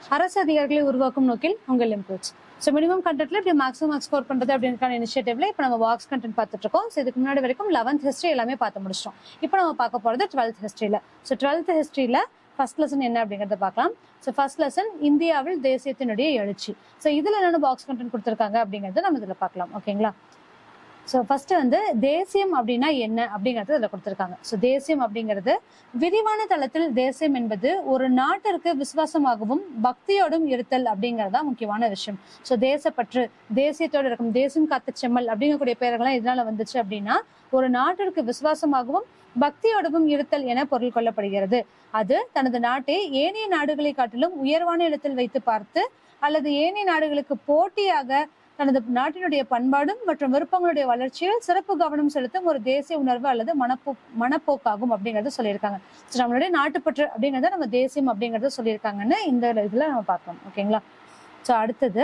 அரசு அதிகாரிகளை உருவாக்கும் நோக்கில் உங்கள் இம்ப்ரூவ்ஸ் ஸோ மினிமம் கண்டென்ட்ல இப்படி மேக்ஸிமம் மார்க் ஸ்கோர் பண்றது அப்படின்ற இனிஷியேட்டிவ்ல இப்போ நம்ம பாக்ஸ் கண்டென்ட் பார்த்துட்டு இருக்கோம் ஸோ இதுக்கு முன்னாடி வரைக்கும் லெவன்த் ஹிஸ்ட்ரி எல்லாமே பார்த்து முடிச்சிட்டோம் இப்போ நம்ம பார்க்க போறது டுவெல்த் ஹிஸ்ட்ரியில ஸோ டுவெல்த் ஹிஸ்ட்ரியில ஃபர்ஸ்ட் லெசன் என்ன அப்படிங்கறத பார்க்கலாம் ஸோ ஃபர்ஸ்ட் லெசன் இந்தியாவில் தேசியத்தினுடைய எழுச்சி ஸோ இதுல என்னென்ன பாக்ஸ் கண்டென்ட் கொடுத்துருக்காங்க அப்படிங்கறத நம்ம இதுல பார்க்கலாம் ஓகேங்களா ஸோ ஃபர்ஸ்ட் வந்து தேசியம் அப்படின்னா என்ன அப்படிங்கறது இதுல கொடுத்துருக்காங்க ஸோ தேசியம் அப்படிங்கிறது விரிவான தளத்தில் தேசியம் என்பது ஒரு நாட்டிற்கு விசுவாசமாகவும் பக்தியோடும் இருத்தல் அப்படிங்கறதா முக்கியமான விஷயம் ஸோ தேசப்பற்று தேசியத்தோடு இருக்கும் தேசியம் காத்த செம்மல் அப்படிங்கக்கூடிய பெயர்கள்லாம் இதனால வந்துச்சு அப்படின்னா ஒரு நாட்டிற்கு விசுவாசமாகவும் பக்தியோடவும் இருத்தல் என பொருள் கொள்ளப்படுகிறது அது தனது நாட்டை ஏனைய நாடுகளை காட்டிலும் உயர்வான இடத்தில் வைத்து பார்த்து அல்லது ஏனைய நாடுகளுக்கு போட்டியாக தனது நாட்டினுடைய பண்பாடும் மற்றும் விருப்பங்களுடைய வளர்ச்சியில் சிறப்பு கவனம் செலுத்தும் ஒரு தேசிய உணர்வு அல்லது மனப்போ மனப்போக்காகும் அப்படிங்கறத சொல்லியிருக்காங்க ஸோ நம்மளுடைய நாட்டுப்பற்று அப்படிங்கறத நம்ம தேசியம் அப்படிங்கறத சொல்லியிருக்காங்கன்னு இந்த இதுல நம்ம பார்க்கலாம் ஓகேங்களா ஸோ அடுத்தது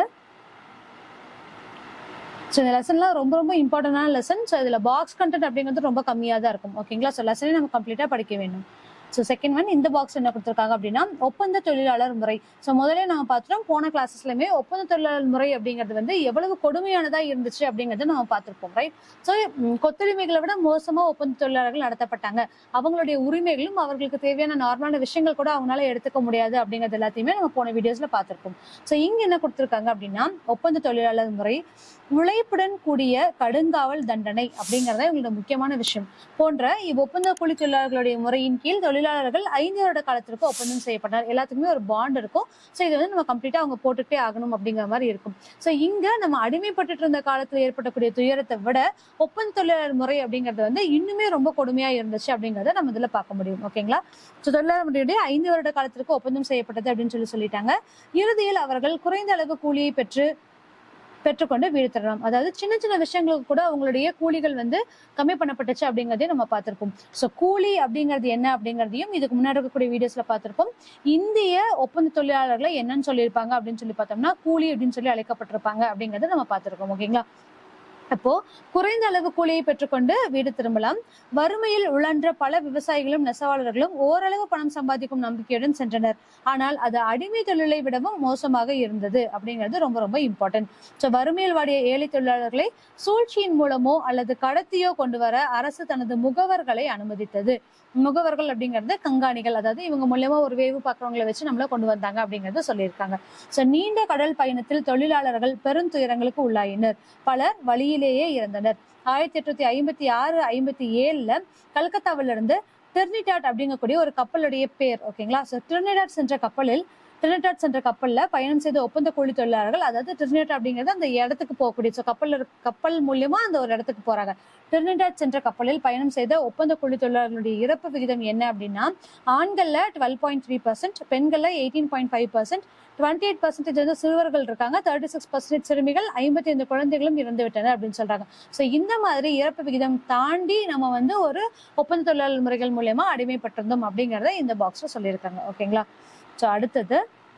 ஸோ இந்த லெசன்லாம் ரொம்ப ரொம்ப இம்பார்ட்டன்டான லெசன் ஸோ இதுல பாக்ஸ் கண்டென்ட் அப்படிங்கிறது ரொம்ப கம்மியாக தான் இருக்கும் ஓகேங்களா ஸோ லெசனே நம்ம கம்ப்ளீட்டா படிக்க வேண்டும் ஸோ செகண்ட் ஒன் இந்த பாக்ஸ் என்ன கொடுத்துருக்காங்க அப்படின்னா ஒப்பந்த தொழிலாளர் முறை ஸோ முதல்ல நம்ம பார்த்துட்டோம் போன கிளாஸஸ்லயுமே ஒப்பந்த தொழிலாளர் முறை அப்படிங்கிறது வந்து எவ்வளவு கொடுமையானதா இருந்துச்சு அப்படிங்கறத நம்ம பார்த்திருப்போம் ரைட் ஸோ கொத்தடிமைகளை விட மோசமா ஒப்பந்த தொழிலாளர்கள் நடத்தப்பட்டாங்க அவங்களுடைய உரிமைகளும் அவர்களுக்கு தேவையான நார்மலான விஷயங்கள் கூட அவங்களால எடுத்துக்க முடியாது அப்படிங்கிறது எல்லாத்தையுமே நம்ம போன வீடியோஸ்ல பார்த்திருப்போம் ஸோ இங்க என்ன கொடுத்துருக்காங்க அப்படின்னா ஒப்பந்த தொழிலாளர் முறை உழைப்புடன் கூடிய கடுங்காவல் தண்டனை அப்படிங்கறத இவங்களோட முக்கியமான விஷயம் போன்ற இவ் ஒப்பந்த கூலி தொழிலாளர்களுடைய முறையின் கீழ் தொழிலாளர்கள் ஐந்து வருட காலத்திற்கு ஒப்பந்தம் செய்யப்பட்டார் எல்லாத்துக்குமே ஒரு பாண்ட் இருக்கும் ஸோ இது வந்து நம்ம கம்ப்ளீட்டா அவங்க போட்டுட்டே ஆகணும் அப்படிங்கிற மாதிரி இருக்கும் ஸோ இங்க நம்ம அடிமைப்பட்டுட்டு இருந்த காலத்துல ஏற்படக்கூடிய துயரத்தை விட ஒப்பந்த தொழிலாளர் முறை அப்படிங்கிறது வந்து இன்னுமே ரொம்ப கொடுமையா இருந்துச்சு அப்படிங்கறத நம்ம இதுல பார்க்க முடியும் ஓகேங்களா ஸோ தொழிலாளர் முறையுடைய ஐந்து வருட காலத்திற்கு ஒப்பந்தம் செய்யப்பட்டது அப்படின்னு சொல்லி சொல்லிட்டாங்க இறுதியில் அவர்கள் குறைந்த அளவு கூலியை பெற்று பெற்றுக்கொண்டு வீடு திருடலாம் அதாவது சின்ன சின்ன விஷயங்களுக்கு கூட அவங்களுடைய கூலிகள் வந்து கம்மி பண்ணப்பட்டுச்சு அப்படிங்கறதையும் நம்ம பார்த்திருப்போம் ஸோ கூலி அப்படிங்கிறது என்ன அப்படிங்கறதையும் இதுக்கு முன்னாடி இருக்கக்கூடிய வீடியோஸ்ல பார்த்திருப்போம் இந்திய ஒப்பந்த தொழிலாளர்களை என்னன்னு சொல்லியிருப்பாங்க அப்படின்னு சொல்லி பார்த்தோம்னா கூலி அப்படின்னு சொல்லி அழைக்கப்பட்டிருப்பாங்க அப்படிங்கறத நம்ம பார்த்திருக்கோம் ஓகேங்களா அப்போ குறைந்த அளவு கூலியை பெற்றுக்கொண்டு வீடு திரும்பலாம் வறுமையில் உழன்ற பல விவசாயிகளும் நெசவாளர்களும் ஓரளவு பணம் சம்பாதிக்கும் நம்பிக்கையுடன் சென்றனர் ஆனால் அது அடிமை தொழிலை விடவும் மோசமாக இருந்தது அப்படிங்கிறது ரொம்ப ரொம்ப இம்பார்ட்டன்ட் ஸோ வறுமையில் வாடிய ஏழை தொழிலாளர்களை சூழ்ச்சியின் மூலமோ அல்லது கடத்தியோ கொண்டு வர அரசு தனது முகவர்களை அனுமதித்தது முகவர்கள் அப்படிங்கிறது கண்காணிகள் அதாவது இவங்க மூலியமா ஒரு வேவு பார்க்கறவங்களை வச்சு நம்மள கொண்டு வந்தாங்க அப்படிங்கறத சொல்லியிருக்காங்க ஸோ நீண்ட கடல் பயணத்தில் தொழிலாளர்கள் பெருந்துயரங்களுக்கு உள்ளாயினர் பலர் வழியிலேயே இறந்தனர் ஆயிரத்தி எட்நூத்தி ஐம்பத்தி ஆறு ஐம்பத்தி ஏழுல கல்கத்தாவில இருந்து டெர்னிடாட் அப்படிங்கக்கூடிய ஒரு கப்பலுடைய பேர் ஓகேங்களா ஸோ டெர்னிடாட் சென்ற கப்பலில் டிரினிடாட் சென்ற கப்பல்ல பயணம் செய்த ஒப்பந்த கூலி தொழிலாளர்கள் அதாவது டிரினிடாட் அப்படிங்கிறது அந்த இடத்துக்கு போகக்கூடிய ஸோ கப்பல் இருக்க- கப்பல் மூலியமா அந்த ஒரு இடத்துக்கு போறாங்க டிரினிடாட் சென்ற கப்பலில் பயணம் செய்த ஒப்பந்த கூலி தொழிலாளர்களுடைய இறப்பு விகிதம் என்ன அப்படின்னா ஆண்கள்ல டுவெல் பாயிண்ட் த்ரீ பர்சன்ட் பெண்கள்ல eighteen point five percent twenty eight percentage வந்து சிறுவர்கள் இருக்காங்க தேர்ட்டி சிக்ஸ் பர்சன்டேஜ் சிறுமிகள் ஐம்பத்தி ஐந்து குழந்தைகளும் இறந்து விட்டனர் அப்படின்னு சொல்றாங்க ஸோ இந்த மாதிரி இறப்பு விகிதம் தாண்டி நம்ம வந்து ஒரு ஒப்பந்த தொழிலாளர் முறைகள் மூலியமா அடிமைப்பட்டிருந்தோம் அப்படிங்கறத இந்த பாக்ஸ்ல சொல்லியிருக்காங்க ஓகேங்களா ஸோ அடுத்தது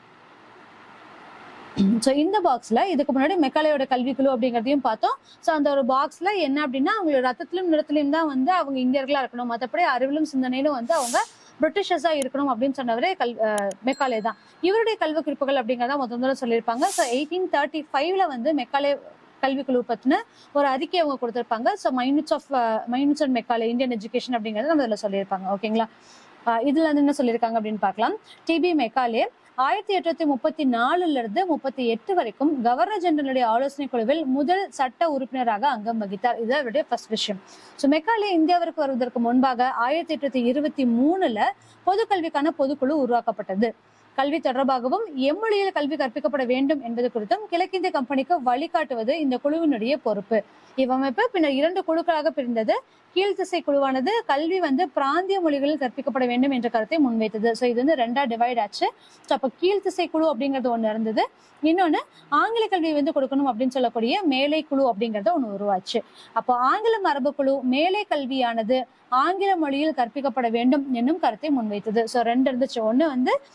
ஸோ இந்த பாக்ஸ்ல இதுக்கு முன்னாடி மெக்காலையோட கல்விக்குழு அப்படிங்கிறதையும் பார்த்தோம் ஸோ அந்த ஒரு பாக்ஸ்ல என்ன அப்படின்னா அவங்களோட ரத்தத்திலும் நிறத்திலும் தான் வந்து அவங்க இந்தியர்களா இருக்கணும் மற்றபடி அறிவிலும் சிந்தனையிலும் வந்து அவங்க பிரிட்டிஷர்ஸா இருக்கணும் அப்படின்னு சொன்னவரே கல் அஹ் மெக்காலே தான் இவருடைய கல்வி குறிப்புகள் அப்படிங்கிறத முதல் முதல்ல சொல்லியிருப்பாங்க ஸோ எயிட்டீன் தேர்ட்டி ஃபைவ்ல வந்து மெக்காலே கல்விக்குழு பத்தின ஒரு அறிக்கை அவங்க கொடுத்திருப்பாங்க so minutes of minutes and Macaulay Indian education அப்படிங்கறத நம்ம இதில் சொல்லியிருப்பாங்க ஓகேங்களா அஹ் இதுல வந்து என்ன சொல்லியிருக்காங்க அப்படின்னு பார்க்கலாம் டிபி மெக்காலே ஆயிரத்தி எட்நூத்தி முப்பத்தி நாலுல இருந்து முப்பத்தி எட்டு வரைக்கும் கவர்னர் ஜெனரலுடைய ஆலோசனை குழுவில் முதல் சட்ட உறுப்பினராக அங்கம் வகித்தார் இது அவருடைய ஃபர்ஸ்ட் விஷயம் ஸோ மெக்காலே இந்தியாவிற்கு வருவதற்கு முன்பாக ஆயிரத்தி எட்நூத்தி இருபத்தி மூணுல பொதுக்கல்விக்கான பொதுக்குழு உருவாக்கப்பட்டது கல்வி தொடர்பாகவும் எம்மொழியில் கல்வி கற்பிக்கப்பட வேண்டும் என்பது குறித்தும் கிழக்கிந்திய கம்பெனிக்கு வழிகாட்டுவது இந்த குழுவினுடைய பொறுப்பு இவ்வமைப்பு பின்னர் இரண்டு குழுக்களாக பிரிந்தது கீழ்த்திசை குழுவானது கல்வி வந்து பிராந்திய மொழிகளில் கற்பிக்கப்பட வேண்டும் என்ற கருத்தை முன்வைத்தது ஸோ இது வந்து ரெண்டா டிவைட் ஆச்சு ஸோ அப்போ கீழ்த்திசை குழு அப்படிங்கிறது ஒன்று இருந்தது இன்னொன்று ஆங்கில கல்வி வந்து கொடுக்கணும் அப்படின்னு சொல்லக்கூடிய மேலை குழு அப்படிங்கறது ஒன்று உருவாச்சு அப்போ ஆங்கில மரபு குழு மேலை கல்வியானது ஆங்கில மொழியில் கற்பிக்கப்பட வேண்டும் என்னும் கருத்தை முன்வைத்தது ஸோ ரெண்டு இருந்துச்சு ஒன்று வந்து கீழ்த்திசை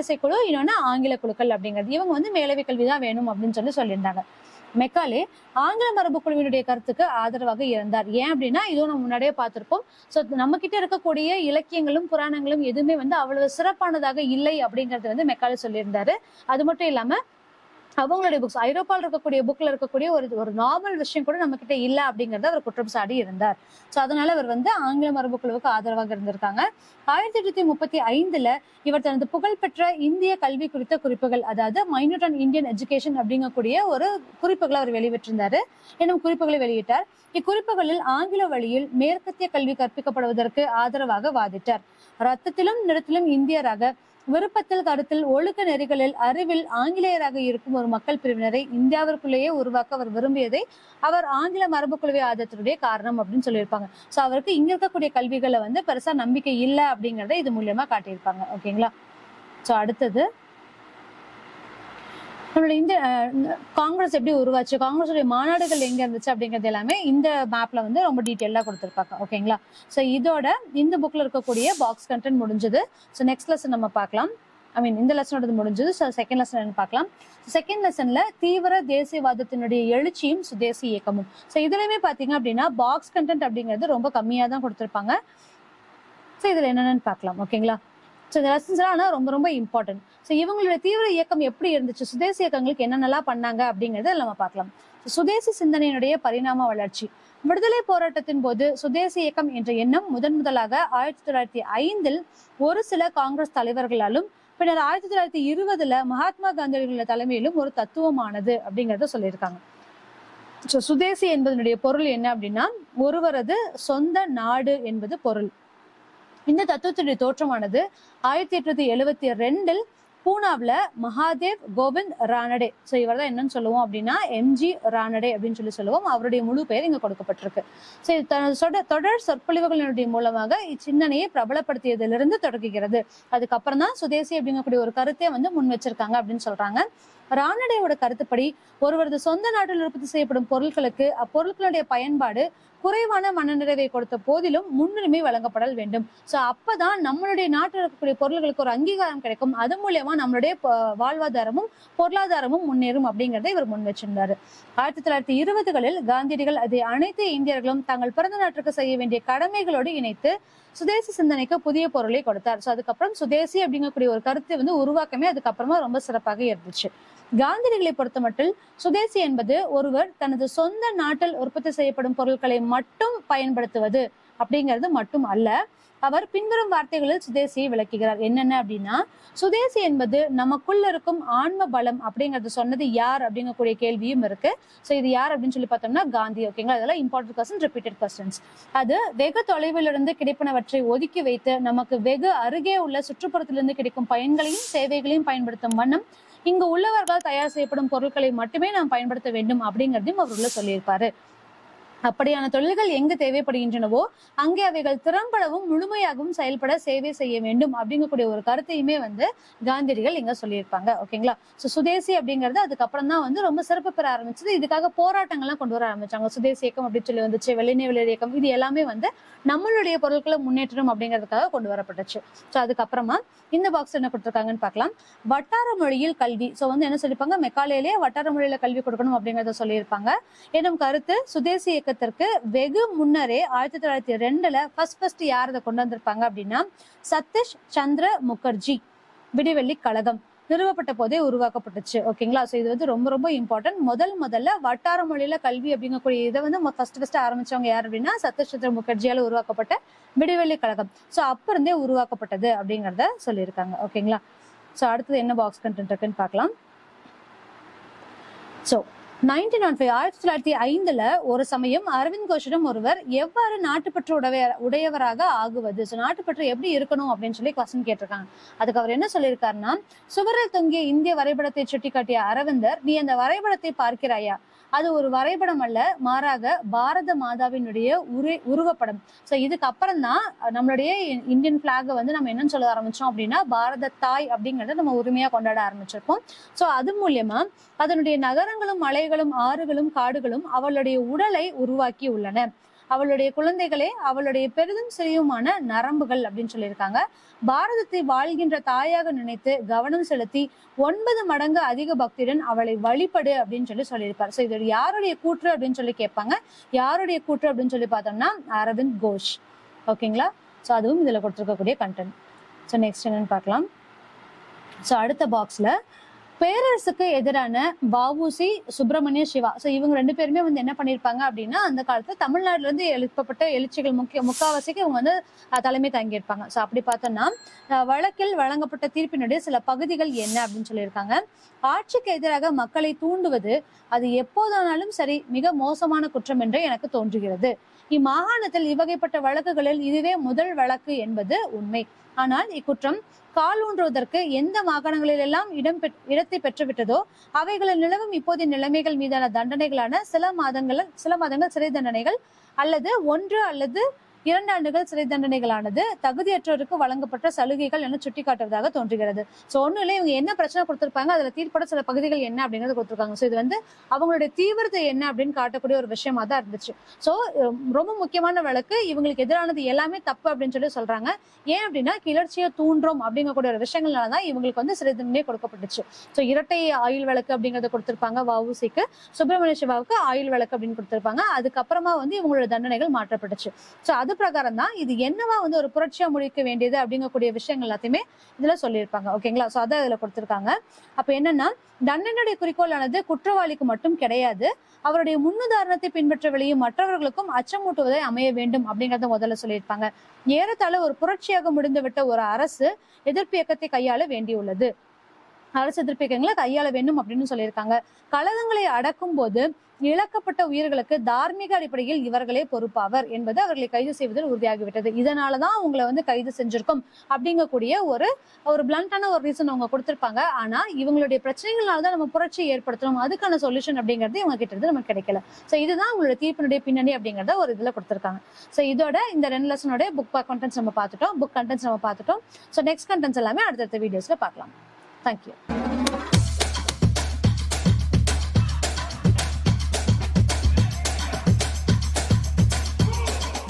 வரிசை குழு இன்னொன்னு ஆங்கில குழுக்கள் அப்படிங்கிறது இவங்க வந்து மேலவை கல்வி தான் வேணும் அப்படின்னு சொல்லி சொல்லியிருந்தாங்க மெக்காலே ஆங்கில மரபு குழுவினுடைய கருத்துக்கு ஆதரவாக இருந்தார் ஏன் அப்படின்னா இதுவும் நம்ம முன்னாடியே பார்த்திருப்போம் சோ நம்ம கிட்ட இருக்கக்கூடிய இலக்கியங்களும் புராணங்களும் எதுவுமே வந்து அவ்வளவு சிறப்பானதாக இல்லை அப்படிங்கறது வந்து மெக்காலே சொல்லியிருந்தாரு அது மட்டும் இல்லாம அவங்களுடைய புக்ஸ் ஐரோப்பாவில் இருக்கக்கூடிய புக்ல இருக்கக்கூடிய ஒரு ஒரு நார்மல் விஷயம் கூட நம்ம கிட்ட இல்ல அப்படிங்கறத அவர் குற்றம் சாடி இருந்தார் சோ அதனால அவர் வந்து ஆங்கில மரபு குழுவுக்கு ஆதரவாக இருந்திருக்காங்க ஆயிரத்தி எட்நூத்தி முப்பத்தி ஐந்துல இவர் தனது புகழ்பெற்ற இந்திய கல்வி குறித்த குறிப்புகள் அதாவது மைனூட் அண்ட் இந்தியன் எஜுகேஷன் அப்படிங்கக்கூடிய ஒரு குறிப்புகளை அவர் வெளியிட்டிருந்தாரு என்னும் குறிப்புகளை வெளியிட்டார் இக்குறிப்புகளில் ஆங்கில வழியில் மேற்கத்திய கல்வி கற்பிக்கப்படுவதற்கு ஆதரவாக வாதிட்டார் ரத்தத்திலும் நிறத்திலும் இந்தியராக விருப்பத்தில் கருத்தில் ஒழுக்க நெறிகளில் அறிவில் ஆங்கிலேயராக இருக்கும் ஒரு மக்கள் பிரிவினரை இந்தியாவிற்குள்ளேயே உருவாக்க அவர் விரும்பியதை அவர் ஆங்கில மரபுக்குழுவை ஆதரத்துடைய காரணம் அப்படின்னு சொல்லியிருப்பாங்க சோ அவருக்கு இங்க இருக்கக்கூடிய கல்விகளை வந்து பெருசா நம்பிக்கை இல்லை அப்படிங்கறத இது மூலியமா காட்டியிருப்பாங்க ஓகேங்களா சோ அடுத்தது நம்மளோட இந்த அஹ், காங்கிரஸ் எப்படி உருவாச்சு காங்கிரஸுடைய மாநாடுகள் எங்க இருந்துச்சு அப்படிங்கிறது எல்லாமே இந்த மேப்ல வந்து ரொம்ப டீட்டெயிலா கொடுத்துருப்பாங்க ஓகேங்களா சோ இதோட இந்த புக்ல இருக்கக்கூடிய பாக்ஸ் கண்டென்ட் முடிஞ்சது ஸோ நெக்ஸ்ட் லெசன் நம்ம பார்க்கலாம் ஐ மீன் இந்த லெசனோட முடிஞ்சது ஸோ செகண்ட் லெசன் பார்க்கலாம் செகண்ட் லெசன்ல தீவிர தேசியவாதத்தினுடைய எழுச்சியும் சுதேசி இயக்கமும் ஸோ இதுலயுமே பாத்தீங்க அப்படின்னா பாக்ஸ் கண்டென்ட் அப்படிங்கிறது ரொம்ப கம்மியா தான் கொடுத்துருப்பாங்க ஸோ இதுல என்னென்னு பார்க்கலாம் ஓகேங்களா ஸோ இந்த லெசன்ஸ் எல்லாம் ஆனா ரொம்ப ரொம்ப இம்பார்ட்டன்ட் ஸோ இவங்களுடைய தீவிர இயக்கம் எப்படி இருந்துச்சு சுதேசி இயக்கங்களுக்கு என்னென்னலாம் பண்ணாங்க அப்படிங்கறத நம்ம பார்க்கலாம் So, சுதேசி சிந்தனையினுடைய பரிணாம வளர்ச்சி விடுதலை போராட்டத்தின் போது சுதேசி இயக்கம் என்ற எண்ணம் முதன் முதலாக ஆயிரத்தி தொள்ளாயிரத்தி ஐந்தில் ஒரு சில காங்கிரஸ் தலைவர்களாலும் பின்னர் ஆயிரத்தி தொள்ளாயிரத்தி இருபதுல மகாத்மா காந்தியடிகளோட தலைமையிலும் ஒரு தத்துவமானது அப்படிங்கறத சொல்லியிருக்காங்க So, சுதேசி என்பதனுடைய பொருள் என்ன அப்படின்னா ஒருவரது சொந்த நாடு என்பது பொருள் இந்த தத்துவத்துடைய தோற்றமானது ஆயிரத்தி எட்நூத்தி எழுவத்தி ரெண்டில் பூனாவுல மகாதேவ் கோவிந்த் ரானடே ஸோ இவர் தான் என்னன்னு சொல்லுவோம் அப்படின்னா எம்ஜி ரானடே அப்படின்னு சொல்லி சொல்லுவோம் அவருடைய முழு பெயர் இங்க கொடுக்கப்பட்டிருக்கு ஸோ இது தனது சொட- தொடர் சொற்பொழிவுகளினுடைய மூலமாக இச்சிந்தனையை பிரபலப்படுத்தியதிலிருந்து தொடங்குகிறது அதுக்கப்புறம் தான் சுதேசி அப்படிங்கக்கூடிய ஒரு கருத்தை வந்து முன் வச்சிருக்காங்க அப்படின்னு சொல்றாங்க ரானடேயோட கருத்துப்படி ஒருவரது சொந்த நாட்டில் உற்பத்தி செய்யப்படும் பொருட்களுக்கு அப்பொருட்களுடைய பயன்பாடு குறைவான மனநிறைவை கொடுத்த போதிலும் முன்னுரிமை வழங்கப்படல் வேண்டும் சோ அப்பதான் நம்மளுடைய நாட்டில் இருக்கக்கூடிய பொருள்களுக்கு ஒரு அங்கீகாரம் கிடைக்கும் அது மூலியமா நம்மளுடைய ப- வாழ்வாதாரமும் பொருளாதாரமும் முன்னேறும் அப்படிங்கறதை இவர் முன் வச்சிருந்தாரு ஆயிரத்தி தொள்ளாயிரத்தி இருபதுகளில் காந்தியடிகள் அதை அனைத்து இந்தியர்களும் தங்கள் பிறந்த நாட்டிற்கு செய்ய வேண்டிய கடமைகளோடு இணைத்து சுதேசி சிந்தனைக்கு புதிய பொருளை கொடுத்தார் சோ அதுக்கப்புறம் சுதேசி அப்படிங்கக்கூடிய ஒரு கருத்தை வந்து உருவாக்கமே அதுக்கப்புறமா ரொம்ப சிறப்பாக இருந்துச்சு காந்தியடிகளை பொறுத்தமட்டில் சுதேசி என்பது ஒருவர் தனது சொந்த நாட்டில் உற்பத்தி செய்யப்படும் பொருட்களை மட்டும் பயன்படுத்துவது அப்படிங்கிறது மட்டும் அல்ல அவர் பின்வரும் வார்த்தைகளில் சுதேசியை விளக்குகிறார் என்னென்ன அப்படின்னா சுதேசி என்பது நமக்குள்ள இருக்கும் ஆன்ம பலம் அப்படிங்கறது சொன்னது யார் அப்படிங்கக்கூடிய கேள்வியும் இருக்கு சோ இது யார் அப்படின்னு சொல்லி பார்த்தோம்னா காந்தி ஓகேங்களா அதெல்லாம் இம்பார்ட்டன்ட் கொஸ்டின் ரிப்பீட்டட் கொஸ்டின்ஸ் அது வெகு தொலைவிலிருந்து கிடைப்பனவற்றை ஒதுக்கி வைத்து நமக்கு வெகு அருகே உள்ள சுற்றுப்புறத்திலிருந்து கிடைக்கும் பயன்களையும் சேவைகளையும் பயன்படுத்தும் வண்ணம் இங்கு உள்ளவர்களால் தயார் செய்யப்படும் பொருட்களை மட்டுமே நாம் பயன்படுத்த வேண்டும் அப்படிங்கறதையும் அவர் உள்ள சொல்லியிருப்பாரு அப்படியான தொழில்கள் எங்கு தேவைப்படுகின்றனவோ அங்கே அவைகள் திறம்படவும் முழுமையாகவும் செயல்பட சேவை செய்ய வேண்டும் அப்படிங்கக்கூடிய ஒரு கருத்தையுமே வந்து காந்தியடிகள் இங்க சொல்லியிருப்பாங்க ஓகேங்களா சோ சுதேசி அப்படிங்கிறது அதுக்கப்புறம் தான் வந்து ரொம்ப சிறப்பு பெற ஆரம்பிச்சது இதுக்காக போராட்டங்கள்லாம் கொண்டு வர ஆரம்பிச்சாங்க சுதேசி இயக்கம் அப்படின்னு சொல்லி வந்துச்சு வெள்ளினை வெளியேறு இயக்கம் இது எல்லாமே வந்து நம்மளுடைய பொருட்களை முன்னேற்றணும் அப்படிங்கிறதுக்காக கொண்டு வரப்பட்டுச்சு சோ அதுக்கப்புறமா இந்த பாக்ஸ் என்ன கொடுத்துருக்காங்கன்னு பார்க்கலாம் வட்டார மொழியில் கல்வி சோ வந்து என்ன சொல்லியிருப்பாங்க மெக்காலேயே வட்டார மொழியில கல்வி கொடுக்கணும் அப்படிங்கறத சொல்லியிருப்பாங்க எனும் கருத்து சுதேசி இயக்கத்திற்கு வெகு முன்னரே ஆயிரத்தி தொள்ளாயிரத்தி ரெண்டுல ஃபர்ஸ்ட் ஃபர்ஸ்ட் யார் அதை கொண்டு வந்திருப்பாங்க அப்படின்னா சதீஷ் சந்திர முகர்ஜி விடிவெள்ளி கழகம் நிறுவப்பட்ட போதே உருவாக்கப்பட்டுச்சு ஓகேங்களா சோ இது வந்து ரொம்ப ரொம்ப இம்பார்ட்டன்ட் முதல் முதல்ல வட்டார மொழியில கல்வி அப்படிங்கக்கூடிய இதை வந்து ஃபர்ஸ்ட் ஃபர்ஸ்ட் ஆரம்பிச்சவங்க யார் அப்படின்னா சதீஷ் சந்திர முகர்ஜியால உருவாக்கப்பட்ட விடிவெள்ளி கழகம் சோ அப்ப இருந்தே உருவாக்கப்பட்டது அப்படிங்கறத சொல்லியிருக்காங்க ஓகேங்களா சோ அடுத்தது என்ன பாக்ஸ் கண்டென்ட் இருக்குன்னு பார்க்கலாம் சோ நைன்டீன் நாட் ஃபைவ் ஆயிரத்தி தொள்ளாயிரத்தி ஐந்துல ஒரு சமயம் அரவிந்த் கோஷிடம் ஒருவர் எவ்வாறு நாட்டுப்பற்று உடைய உடையவராக ஆகுவது ஸோ நாட்டுப்பற்று எப்படி இருக்கணும் அப்படின்னு சொல்லி கொஸ்டின் கேட்டிருக்காங்க அதுக்கு அவர் என்ன சொல்லியிருக்காருன்னா சுவரில் தொங்கிய இந்திய வரைபடத்தை சுட்டிக்காட்டிய அரவிந்தர் நீ அந்த வரைபடத்தை பார்க்கிறாயா அது ஒரு வரைபடம் அல்ல மாறாக பாரத மாதாவினுடைய உரு உருவப்படம் ஸோ இதுக்கு அப்புறம் தான் நம்மளுடைய இந்தியன் பிளாக வந்து நம்ம என்னன்னு சொல்ல ஆரம்பிச்சோம் அப்படின்னா பாரத தாய் அப்படிங்கறத நம்ம உரிமையா கொண்டாட ஆரம்பிச்சிருப்போம் ஸோ அது மூலியமா அதனுடைய நகரங்களும் மலைகளும் ஆறுகளும் காடுகளும் அவளுடைய உடலை உருவாக்கி உள்ளன அவளுடைய குழந்தைகளே அவளுடைய பெரிதும் சிறியுமான நரம்புகள் அப்படின்னு சொல்லியிருக்காங்க பாரதத்தை வாழ்கின்ற தாயாக நினைத்து கவனம் செலுத்தி ஒன்பது மடங்கு அதிக பக்தியுடன் அவளை வழிபடு அப்படின்னு சொல்லி சொல்லியிருப்பார் ஸோ இது யாருடைய கூற்று அப்படின்னு சொல்லி கேட்பாங்க யாருடைய கூற்று அப்படின்னு சொல்லி பார்த்தோம்னா அரவிந்த் கோஷ் ஓகேங்களா ஸோ அதுவும் இதுல கொடுத்துருக்கக்கூடிய கண்டென்ட் ஸோ நெக்ஸ்ட் என்னன்னு பார்க்கலாம் ஸோ அடுத்த பாக்ஸ்ல பேரரசுக்கு எதிரான வஉசி சுப்பிரமணிய சிவா ஸோ இவங்க ரெண்டு பேருமே வந்து என்ன பண்ணியிருப்பாங்க அப்படின்னா அந்த காலத்துல தமிழ்நாட்டுல இருந்து எழுப்பப்பட்ட எழுச்சிகள் முக்கிய முக்காவாசிக்கு இவங்க வந்து அஹ், தலைமை தாங்கியிருப்பாங்க ஸோ அப்படி பார்த்தோம்னா அஹ், வழக்கில் வழங்கப்பட்ட தீர்ப்பினுடைய சில பகுதிகள் என்ன அப்படின்னு சொல்லியிருக்காங்க ஆட்சிக்கு எதிராக மக்களை தூண்டுவது அது எப்போதானாலும் சரி மிக மோசமான குற்றம் என்று எனக்கு தோன்றுகிறது இம்மாகாணத்தில் இவ்வகைப்பட்ட வழக்குகளில் இதுவே முதல் வழக்கு என்பது உண்மை ஆனால் இக்குற்றம் கால் ஊன்றுவதற்கு எந்த மாகாணங்களிலெல்லாம் இடம் பெற்- இடத்தை பெற்றுவிட்டதோ அவைகளில் நிலவும் இப்போதைய நிலைமைகள் மீதான தண்டனைகளான சில மாதங்கள் சில மாதங்கள் சிறை தண்டனைகள் அல்லது ஒன்று அல்லது இரண்டு ஆண்டுகள் சிறை தண்டனைகளானது தகுதியற்றோருக்கு வழங்கப்பட்ட சலுகைகள் என சுட்டிக்காட்டுவதாக தோன்றுகிறது சோ ஒண்ணு இல்லை இவங்க என்ன பிரச்சனை கொடுத்திருப்பாங்க அதுல தீர்ப்பட சில பகுதிகள் என்ன அப்படிங்கறது கொடுத்திருக்காங்க சோ இது வந்து அவங்களுடைய தீவிரத்தை என்ன அப்படின்னு காட்டக்கூடிய ஒரு விஷயமா தான் இருந்துச்சு சோ ரொம்ப முக்கியமான வழக்கு இவங்களுக்கு எதிரானது எல்லாமே தப்பு அப்படின்னு சொல்லி சொல்றாங்க ஏன் அப்படின்னா கிளர்ச்சியை தூண்டும் அப்படிங்கக்கூடிய ஒரு விஷயங்கள்னால தான் இவங்களுக்கு வந்து சிறை தண்டனை கொடுக்கப்பட்டுச்சு சோ இரட்டை ஆயுள் வழக்கு அப்படிங்கறத கொடுத்திருப்பாங்க வஉசிக்கு சுப்பிரமணிய சிவாவுக்கு ஆயுள் வழக்கு அப்படின்னு கொடுத்திருப்பாங்க அதுக்கப்புறமா வந்து இவங்களோட தண்டனைகள் மாற்றப்பட்டுச்சு சோ அது பிரகாரம் தான் இது என்னவா வந்து ஒரு புரட்சியா முடிக்க வேண்டியது அப்படிங்கக்கூடிய விஷயங்கள் எல்லாத்தையுமே இதுல சொல்லியிருப்பாங்க ஓகேங்களா சோ அதை இதுல கொடுத்திருக்காங்க அப்ப என்னன்னா தண்டனையுடைய குறிக்கோளானது குற்றவாளிக்கு மட்டும் கிடையாது அவருடைய முன்னுதாரணத்தை பின்பற்ற விளையும் மற்றவர்களுக்கும் அச்சமூட்டுவதை அமைய வேண்டும் அப்படிங்கறத முதல்ல சொல்லியிருப்பாங்க ஏறத்தாழ ஒரு புரட்சியாக முடிந்துவிட்ட ஒரு அரசு எதிர்ப்பு இயக்கத்தை கையாள வேண்டியுள்ளது அரசு எதிர்ப்பு இயக்கங்களை கையாள வேண்டும் அப்படின்னு சொல்லியிருக்காங்க கழகங்களை அடக்கும் போது இழக்கப்பட்ட உயிர்களுக்கு தார்மீக அடிப்படையில் இவர்களே பொறுப்பாவர் என்பது அவர்களை கைது செய்வதில் உறுதியாகிவிட்டது இதனாலதான் உங்களை வந்து கைது செஞ்சிருக்கோம் அப்படிங்கக்கூடிய ஒரு ஒரு பிளண்டான ஒரு ரீசன் அவங்க கொடுத்திருப்பாங்க ஆனா இவங்களுடைய பிரச்சனைகளால தான் நம்ம புரட்சி ஏற்படுத்தணும் அதுக்கான சொல்யூஷன் அப்படிங்கிறது இவங்க கிட்ட இருந்து நமக்கு கிடைக்கல சோ இதுதான் உங்களோட தீர்ப்பினுடைய பின்னணி அப்படிங்கறத ஒரு இதுல கொடுத்திருக்காங்க சோ இதோட இந்த ரெண்டு லெசனோட புக் கண்டென்ட்ஸ் நம்ம பார்த்துட்டோம் புக் கண்டென்ட்ஸ் நம்ம பார்த்துட்டோம் சோ நெக்ஸ்ட் கண்டென்ட்ஸ் எல்லாமே அடுத்தடுத்த வீடியோஸ்ல பார்க்கலாம் தேங்க்யூ